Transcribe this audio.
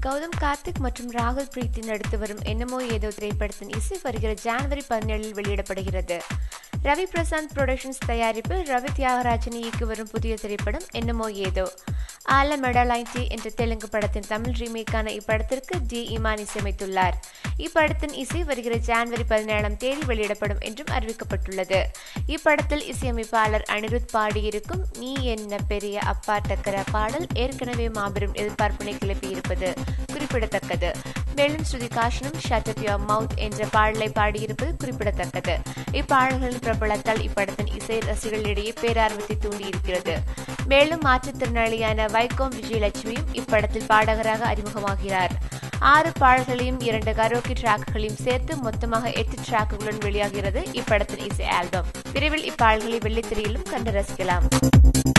கௌதம் கார்த்திக் மற்றும் ராகுல் பிரீத்தி நடித்து வரும் என்னமோ ஏதோ திரைப்படத்தின் இசை வருகிற ஜனவரி பதினேழில் வெளியிடப்படுகிறது ரவி பிரசாந்த் புரொடக்ஷன்ஸ் தயாரிப்பில் ரவி தியாகராஜன் இயக்கி வரும் புதிய திரைப்படம் என்னமோ ஏதோ ஆல மெடலைட்டி என்ற தெலுங்கு படத்தின் தமிழ் ரீமேக்கான இப்படத்திற்கு டி இமான் இசையமைத்துள்ளார் இப்படத்தின் இசை வருகிற ஜனவரி பதினேழாம் தேதி வெளியிடப்படும் என்றும் அறிவிக்கப்பட்டுள்ளது இப்படத்தில் இசையமைப்பாளர் அனிருத் பாடியிருக்கும் நீ என்ன பெரிய அப்பா டக்கர பாடல் ஏற்கனவே மாபெரும் எதிர்பார்ப்பினை கிளப்பியிருப்பது குறிப்பிடத்தக்கது மேலும் ஸ்ருதிகாஷனும் ஷட் அப் யோர் மவுத் என்ற பாடலை பாடியிருப்பது குறிப்பிடத்தக்கது இப்பாடல்களின் பிரபலத்தால் இப்படத்தின் இசை ரசிகர்களிடையே பேரார்வத்தை தூண்டியிருக்கிறது மேலும் மாற்றுத்திறனாளியான வைகோம் விஜயலட்சுமியும் இப்படத்தில் பாடகராக அறிமுகமாகிறார் ஆறு பாடல்களையும் இரண்டு கரோக்கி டிராக்குகளையும் சேர்த்து மொத்தமாக எட்டு டிராக்குகளுடன் வெளியாகிறது இப்படத்தின் இசை ஆல்பம் விரைவில் இப்பாடல்களை வெள்ளித்திரையிலும் கண்டு ரசிக்கலாம்